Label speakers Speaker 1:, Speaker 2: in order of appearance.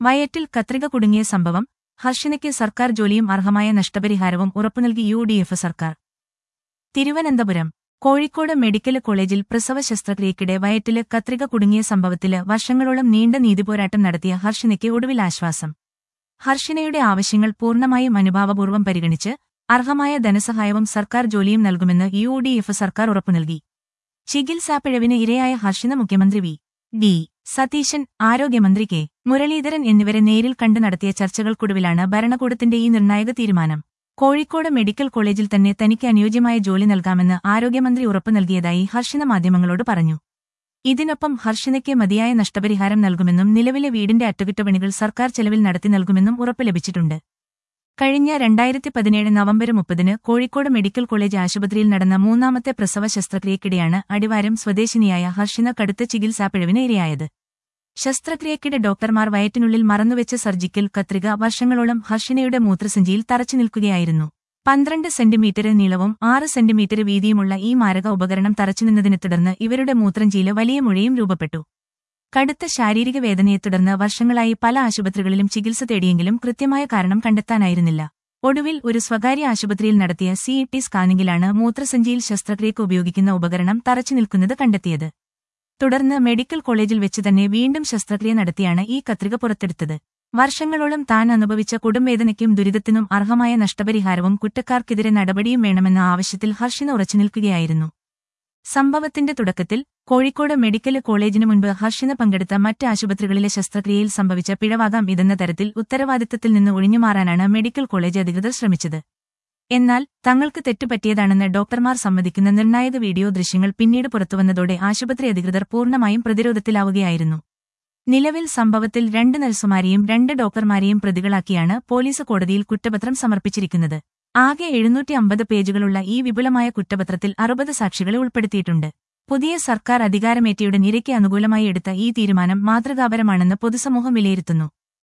Speaker 1: വയറ്റിൽ കത്രിക കുടുങ്ങിയ സംഭവം ഹർഷിനയ്ക്ക് സർക്കാർ ജോലിയും അർഹമായ നഷ്ടപരിഹാരവും ഉറപ്പുനൽകി യു ഡി എഫ് സർക്കാർ തിരുവനന്തപുരം കോഴിക്കോട് മെഡിക്കൽ കോളേജിൽ പ്രസവ ശസ്ത്രക്രിയക്കിടെ വയറ്റില് കത്രിക കുടുങ്ങിയ സംഭവത്തില് വർഷങ്ങളോളം നീണ്ട നീതിപോരാട്ടം നടത്തിയ ഹർഷിനയ്ക്ക് ഒടുവിൽ ആശ്വാസം ഹർഷിനയുടെ ആവശ്യങ്ങൾ പൂർണ്ണമായും അനുഭാവപൂർവ്വം പരിഗണിച്ച് അർഹമായ ധനസഹായവും സർക്കാർ ജോലിയും നൽകുമെന്ന് യു ഡി എഫ് സർക്കാർ ഉറപ്പു നൽകി ചികിത്സാപ്പിഴവിന് ഇരയായ ഹർഷിന മുഖ്യമന്ത്രി വി ഡി സതീശൻ ആരോഗ്യമന്ത്രി കെ മുരളീധരൻ എന്നിവരെ നേരിൽ കണ്ടു നടത്തിയ ചർച്ചകൾക്കൊടുവിലാണ് ഭരണകൂടത്തിന്റെ ഈ നിർണായക തീരുമാനം കോഴിക്കോട് മെഡിക്കൽ കോളേജിൽ തന്നെ തനിക്ക് അനുയോജ്യമായ ജോലി നൽകാമെന്ന് ആരോഗ്യമന്ത്രി ഉറപ്പു നൽകിയതായി ഹർഷിന മാധ്യമങ്ങളോട് പറഞ്ഞു ഇതിനൊപ്പം ഹർഷിനയ്ക്ക് മതിയായ നഷ്ടപരിഹാരം നൽകുമെന്നും നിലവിലെ വീടിന്റെ അറ്റകുറ്റപ്പണികൾ സർക്കാർ ചെലവിൽ നടത്തി നൽകുമെന്നും ഉറപ്പ് ലഭിച്ചിട്ടുണ്ട് കഴിഞ്ഞ രണ്ടായിരത്തി പതിനേഴ് നവംബർ മുപ്പതിന് കോഴിക്കോട് മെഡിക്കൽ കോളേജ് ആശുപത്രിയിൽ നടന്ന മൂന്നാമത്തെ പ്രസവ ശസ്ത്രക്രിയക്കിടെയാണ് അടിവാരം സ്വദേശിനിയായ ഹർഷിന കടുത്ത ചികിത്സാപ്പിഴവിന് ഇരയായത് ശസ്ത്രക്രിയക്കിടെ ഡോക്ടർമാർ വയറ്റിനുള്ളിൽ മറന്നുവെച്ച സർജിക്കൽ കത്രിക വർഷങ്ങളോളം ഹർഷിനയുടെ മൂത്രസഞ്ചിയിൽ തറച്ചു നിൽക്കുകയായിരുന്നു പന്ത്രണ്ട് സെന്റിമീറ്റർ നീളവും ആറ് സെന്റിമീറ്റർ വീതിയുമുള്ള ഈ മാരക ഉപകരണം തറച്ചുനിന്നതിനെ തുടർന്ന് ഇവരുടെ മൂത്രഞ്ചിയില് വലിയ മുഴയും രൂപപ്പെട്ടു കടുത്ത ശാരീരിക വേദനയെ തുടർന്ന് വർഷങ്ങളായി പല ആശുപത്രികളിലും ചികിത്സ തേടിയെങ്കിലും കൃത്യമായ കാരണം കണ്ടെത്താനായിരുന്നില്ല ഒടുവിൽ ഒരു സ്വകാര്യ ആശുപത്രിയിൽ നടത്തിയ സി ടി സ്കാനിംഗിലാണ് മൂത്രസഞ്ചിയിൽ ശസ്ത്രക്രിയക്ക് ഉപയോഗിക്കുന്ന ഉപകരണം തറച്ചു നിൽക്കുന്നത് കണ്ടെത്തിയത് തുടർന്ന് മെഡിക്കൽ കോളേജിൽ വെച്ച് തന്നെ വീണ്ടും ശസ്ത്രക്രിയ നടത്തിയാണ് ഈ കത്രിക പുറത്തെടുത്തത് വർഷങ്ങളോളം താൻ അനുഭവിച്ച കൊടുംവേദനയ്ക്കും ദുരിതത്തിനും അർഹമായ നഷ്ടപരിഹാരവും കുറ്റക്കാർക്കെതിരെ നടപടിയും വേണമെന്ന ആവശ്യത്തിൽ ഹർഷിന ഉറച്ചു നിൽക്കുകയായിരുന്നു സംഭവത്തിന്റെ തുടക്കത്തിൽ കോഴിക്കോട് മെഡിക്കൽ കോളേജിനു മുൻപ് ഹർഷിന പങ്കെടുത്ത മറ്റ് ആശുപത്രികളിലെ ശസ്ത്രക്രിയയിൽ സംഭവിച്ച പിഴവാകാം ഇതെന്ന തരത്തിൽ ഉത്തരവാദിത്തത്തിൽ നിന്ന് ഒഴിഞ്ഞുമാറാനാണ് മെഡിക്കൽ കോളേജ് അധികൃതർ ശ്രമിച്ചത് എന്നാൽ തങ്ങൾക്ക് തെറ്റുപറ്റിയതാണെന്ന് ഡോക്ടർമാർ സമ്മതിക്കുന്ന നിർണായക വീഡിയോ ദൃശ്യങ്ങൾ പിന്നീട് പുറത്തുവന്നതോടെ ആശുപത്രി അധികൃതർ പൂർണ്ണമായും പ്രതിരോധത്തിലാവുകയായിരുന്നു നിലവിൽ സംഭവത്തിൽ രണ്ട് നഴ്സുമാരെയും രണ്ട് ഡോക്ടർമാരെയും പ്രതികളാക്കിയാണ് പോലീസ് കോടതിയിൽ കുറ്റപത്രം സമർപ്പിച്ചിരിക്കുന്നത് ആകെ എഴുന്നൂറ്റി അമ്പത് പേജുകളുള്ള ഈ വിപുലമായ കുറ്റപത്രത്തിൽ അറുപത് സാക്ഷികളെ ഉൾപ്പെടുത്തിയിട്ടുണ്ട് പുതിയ സർക്കാർ അധികാരമേറ്റയുടെ നിരയ്ക്ക് അനുകൂലമായി എടുത്ത ഈ തീരുമാനം മാതൃകാപരമാണെന്ന് പൊതുസമൂഹം വിലയിരുത്തുന്നു